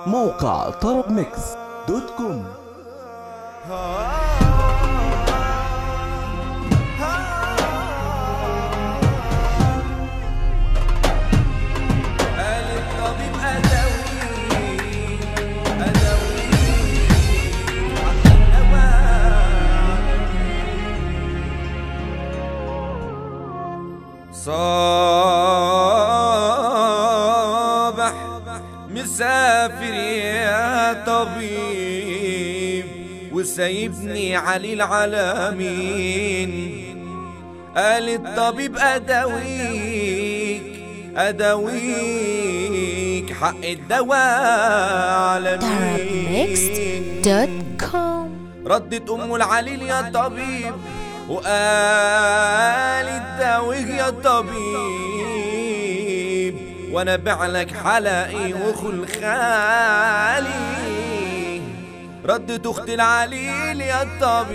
موقع طرب ميكس دوت كوم قال الطبيب أدوي أدوي عن الأوان صباح مسافر يا طبيب وسايبني علي العالمين قال الطبيب أداويك أداويك حق الدواء على مين Arabmixed.com ردت ام العليل يا طبيب وقالت داويه يا طبيب وانا بعلك حلقي وخل خالي ردت اخت العليل يا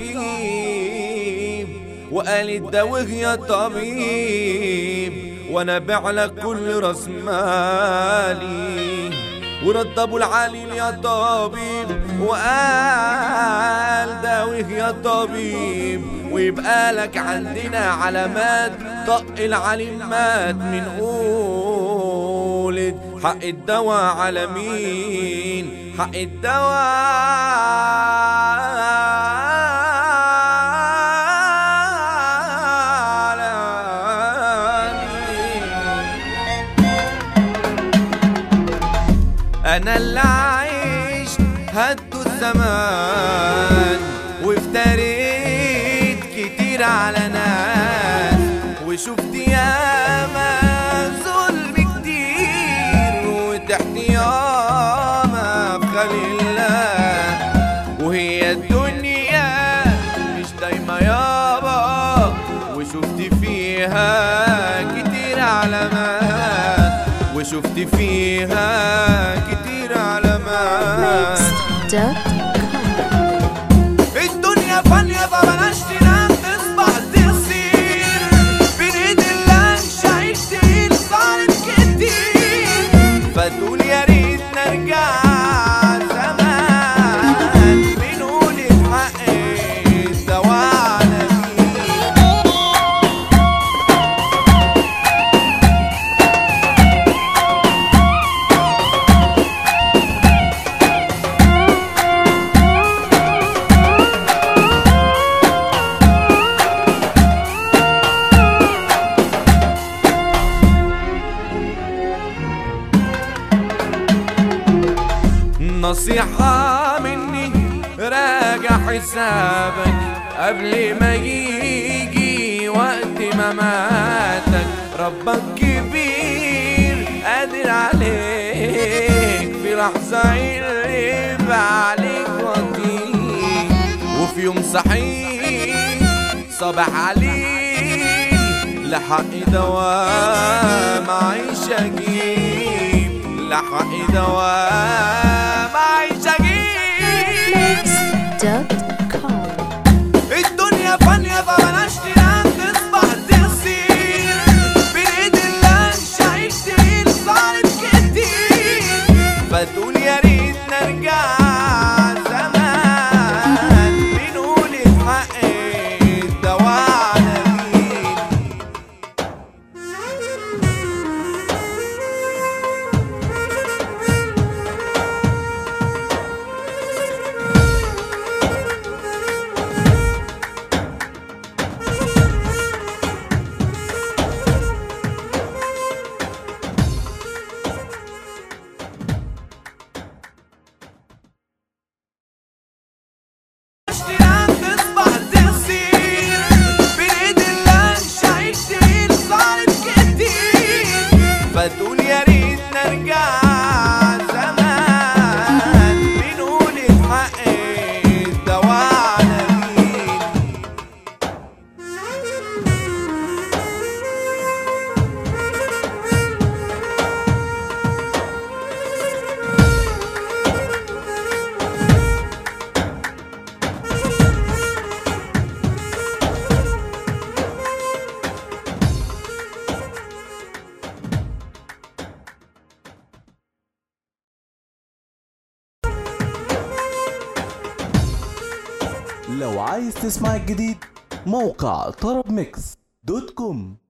طبيب وقالت داويه يا طبيب وانا بعلك كل راس مالي ورد ابو العليل يا طبيب وقال داويه يا طبيب ويبقى لك عندنا علامات طق العليم مات من قولد حق الدواء على مين حق الدواء على مين انا اللي عشت هدوا الزمان وافتريت كتير على ناس وشفت ياما ظلم كتير وتحت ياما بخلق الله وهي الدنيا مش دايما يابا وشفت فيها كتير علامات وشفت فيها كتير علامات Arabmixed.com الدنيا فانية فبلاش تنام تصبح تصير بين ايد الله شايف تقيل صارت كتير فتقول يا ريت نرجع زمان بنقول الحق الدواء على مين نصيحة مني راجع حسابك قبل ما يجي وقت مماتك ربك كبير قادر عليك في لحظة يقلب عليك وطيك وفي يوم صحيح صباح عليك لحق دوام عيش اجيب لحق دوام عيش اجيب Arabmixed.com الدنيا فانية فبلاش تنام تصبح تصير بين ايد الله شايف تقيل صارت كتير فتقول يا ريت نرجع زمان بنقول الحق الدواء على مين تنام تصبح تصير بين ايد الله شايف تقيل صارت كتير فتقول يا ريت نرجع زمان بنقول الحق الدواء على مين لو عايز تسمع الجديد موقع طرب ميكس دوت كوم